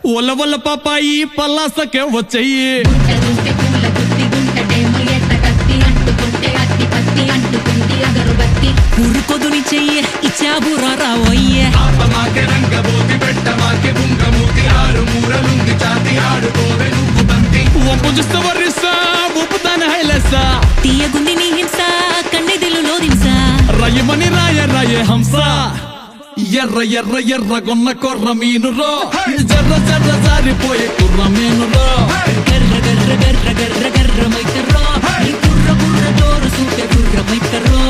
ఒల ఒల పాపాయి పల్లాసకే వచ్చయ్యి గుంటలుంటే పూల గుత్తి గుంటటేమో ఎట్ట కత్తి అంటుకుంటే అట్టి పత్తి అంటుకుంది అగరుబత్తి ఉరుకొదుని చెయ్యి ఇచ్చావు రావయ్యే ఆపమాకే రంగబోతి పెట్టమాకే బుంగమూతి ఆరు మూరలుంగి చాతి ఆడుకోవే నువ్వు బంతి ఒప్పు చూస్తే వర్రిస్తా ఉప్పుతానే హైలెస్సా తీయగుంది నీ హింస కన్నెదిలు లోదింస రయ్యమని రాయ రాయ హంస ఎర్ర ఎర్ర ఎర్ర గొన్న కొర్ర మీనురో జర్ర జర్ర జారిపోయే కుర్ర మీనురో గర్ర గర్ర గర్ర గర్ర గర్ర మైతర్రో నీ కుర్ర కుర్ర జోరు సూటే కుర్ర మైతర్రో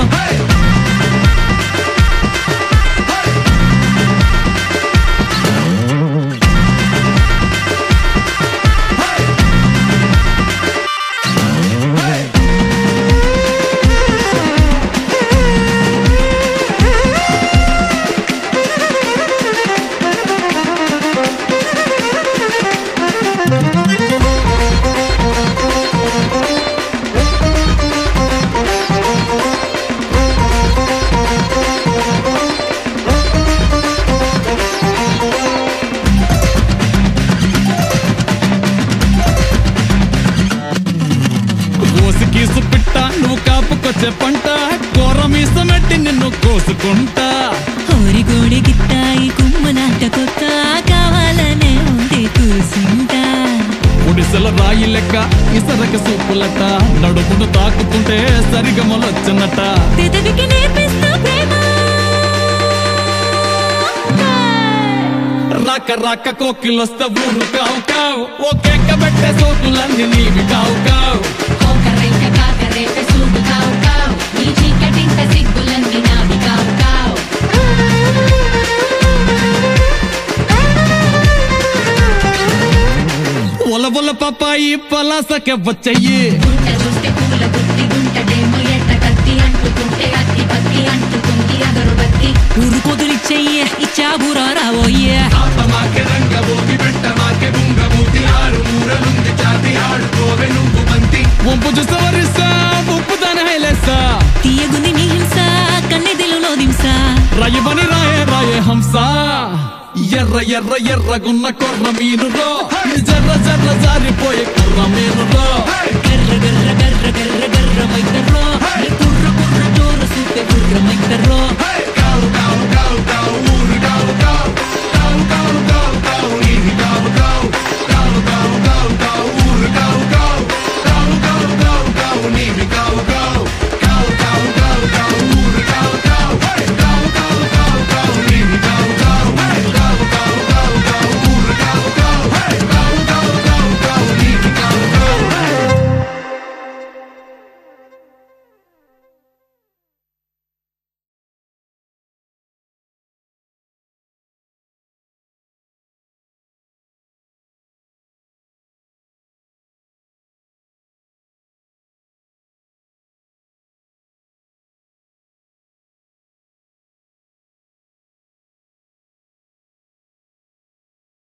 కోసి కీసు పిట్ట నువ్వు కాపుకొచ్చే పంట కూర మీసమెట్టి నిన్ను కోసుకుంటా హోరి గోడి గిత్తాయి కుమ్మనాట కొత్త కావాలనే ఉంది కూసింటా గుడిసెల రాయి లెక్క ఇసరక సూపులట నడుమును తాకుతుంటే సరిగమలొచ్చనట పెదవికి నేర్పిస్తా ప్రేమ రాక రాక కోకిలొస్తే ఊరు కావు కావు ఓ కేక పెట్టే సోకులన్నీ నీవి కావు కావు కోకరైక కాకరేక సూడు కావు కావు నీ చీకటింత సిగ్గులన్నీ నావి కావు కావు ఒల ఒల పాపాయి పలాసకే వచ్చయ్యి గుంట చూస్తే పూల గుత్తి గుంటటేమో ఎట్ట కత్తి అంటుకుంటే అట్టి పత్తి అంటుకుంది అగరుబత్తి ఉరుకొదుని చెయ్యి ఇచ్చావు రావయ్యే ఆపమాకే రంగబోతి పెట్టమాకే బుంగమూతి ఆరు మూరలుంగి చాతి ఆడుకోవే నువ్వు బంతి వంపు చూస్తే వరిస్తా ఉప్పు దాని హైలేస్తా తీయగుంది నీ హింస కన్నెదిలు లోదింస రయ్యమని రాయే రాయే హంస ఎర్ర ఎర్ర ఎర్రగున్న కొర్ర మీనురో జర్ర జర్ర జారిపోయే కుర్ర మీనురో గర్ర గర్ర గర్ర గర్ర గర్ర మైతర్రో నీ కుర్ర కుర్ర జోరు సూటే కుర్ర మైతర్రో కావు కావు కావు కావు ఊరు కావు కావు కావు కావు కావు